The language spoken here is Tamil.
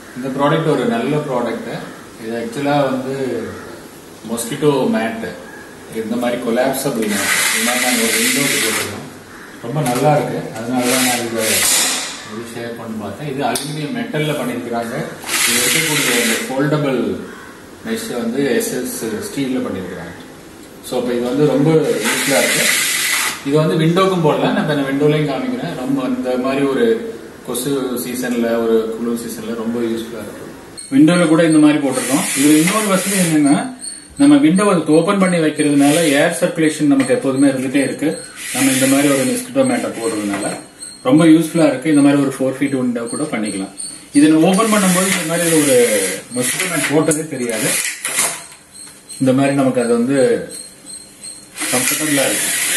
இந்த ப்ராடக்ட் ஒரு நல்ல ப்ராடக்ட் இது ஆக்சுவலாக வந்து மொஸ்கிட்டோ மேட் இந்த மாதிரி கொலாப்சபிள் மேட் இந்த மாதிரி நாங்கள் ஒரு விண்டோக்கு போட்டுருக்கோம் ரொம்ப நல்லா இருக்கு அதனால தான் நான் இதை இது ஷேர் பண்ணி பார்த்தேன் இது அலுமினியம் மெட்டலில் பண்ணியிருக்கிறாங்க இது இருக்கக்கூடிய இந்த ஃபோல்டபிள் மெஷ் வந்து எஸ்எஸ் ஸ்டீலில் பண்ணியிருக்கிறாங்க ஸோ இப்போ இது வந்து ரொம்ப யூஸ்ஃபுல்லாக இருக்கு இது வந்து விண்டோக்கும் போடலாம் நான் இப்போ விண்டோலையும் காமிக்கிறேன் ரொம்ப இந்த மாதிரி ஒரு கொசு சீசன்ல ஒரு குளிர் சீசன்ல ரொம்ப யூஸ்ஃபுல்லா இருக்கும் விண்டோல கூட இந்த மாதிரி போட்டிருக்கோம் இது இன்னொரு வசதி என்னன்னா நம்ம விண்டோவை ஓபன் பண்ணி வைக்கிறதுனால ஏர் சர்க்குலேஷன் நமக்கு எப்போதுமே இருந்துட்டே இருக்கு நம்ம இந்த மாதிரி ஒரு மிஸ்கிட்டோ மேட்டை போடுறதுனால ரொம்ப யூஸ்ஃபுல்லா இருக்கு இந்த மாதிரி ஒரு ஃபோர் ஃபீட் விண்டோ கூட பண்ணிக்கலாம் இதை ஓபன் பண்ணும்போது இந்த மாதிரி ஒரு மஸ்கிட்டோ மேட் போட்டதே தெரியாது இந்த மாதிரி நமக்கு அது வந்து கம்ஃபர்டபுளா இருக்கு